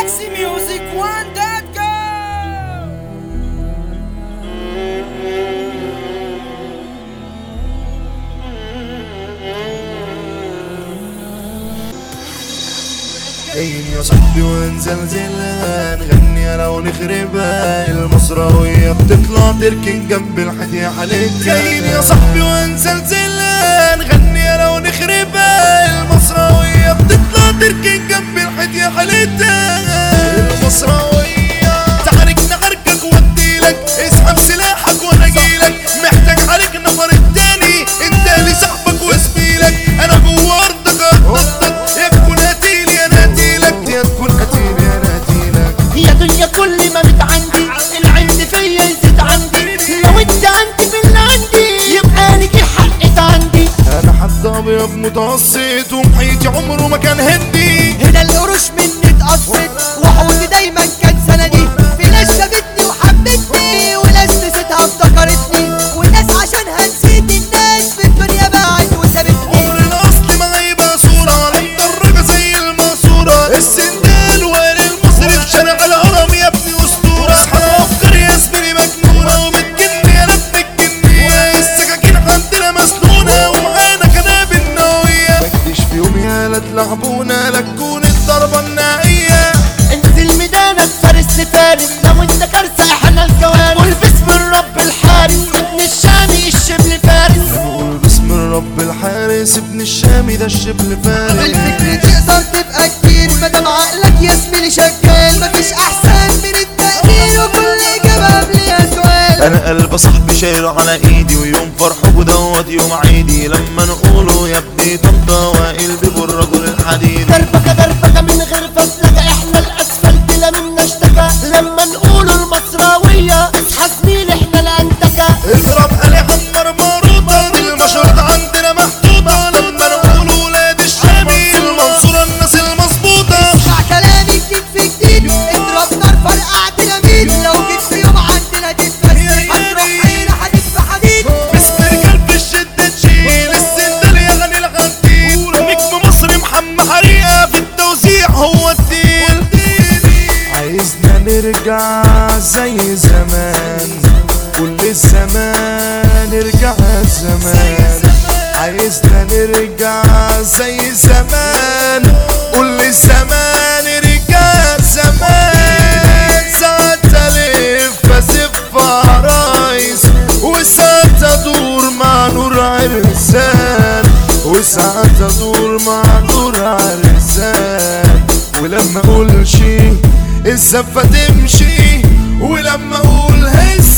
Maxi Music One that go عين يا صاحبي وانزل زلها نغني انا ونخربها المصراوية بتطلع تركن جنب الحيط يا حالتها عين يا صاحبي وانزل زلها نغني انا ونخربها المصراوية بتطلع تركن جنب الحيط يا حالتها المصراوية تعارك نعاركك واديلك اسحب سلاحك وانا اجيلك محتاج عليك نفر التاني انت لي صاحبك وزميلك انا جوه ارضك ارضك يا تكون قتيلي انا قتيلك يا تكون قتيلي انا قتيلك يا دنيا كل ما بت عندي العند فيا يزيد عندي لو انت عندي في اللي عندي يبقى لك حقت عندي انا حد ابيض متوسط ومحيطي عمره ما كان هندي هنا القروش مني اتقصت وحوضي دايما كان سندي في ناس شافتني وحبتني وناس نسيتها افتكرتني وناس عشانها نسيت الناس في الدنيا باعت وسابتني عمر الاصل ما يبقى صورة على مدرجة زي الماسورة السندال وائل المصري في شارع الهرم يا ابني اسطورة اصحى افكر يا زميلي مجنونة وبتجني يا ابن الجنية السكاكين عندنا مسنونة ومعانا كنابل نووية مجدش في يوم يا لا تلعبونا لا تكون الضربة النهائية انزل ميدانك فارس لفارس لو انت كارثة احنا الكوارث قول باسم الرب الحارس ابن الشامي الشبل فارس قول باسم الرب الحارس ابن الشامي ده الشبل فارس بالفكر تقدر تبقى كتير مادام عقلك يا زميلي شغال مفيش احسن من التقدير وكل اجابه قبلها سؤال انا قلب صاحبي شايله على ايدي ويوم فرحه ودوت يوم عيدي لما نقوله يا ابني طنطا وقلبي بالرجل الحديد دربكة دربكة من غير فزلكة احنا الاسفلت لا منا اشتكى لما نقولوا المصراوية اصحى زميلي احنا الانتكة اضرب علي عمر ماروطة المشروط عندنا محطوطة لما نقول ولاد الشامي المنصورة الناس المظبوطة اسمع كلامي جديد في جديد اضرب نار فرقع ديناميت لو جيت في يوم عندنا تتفسد هتروح عينة حديد في حديد باسم رجال في الشدة تشيل السندال يا غني الغنتيل نجم مصري محمد حريقة في التوزيع هو التيل عايزنا نرجع زي زمان كل الزمان نرجع زمان عايزنا نرجع زي زمان كل الزمان نرجع زمان ساعات الف ازف عرايس وساعات ادور مع نور عرسان وساعات ادور مع نور عرسان ولما اقول شي الزفة تمشي ولما اقول هز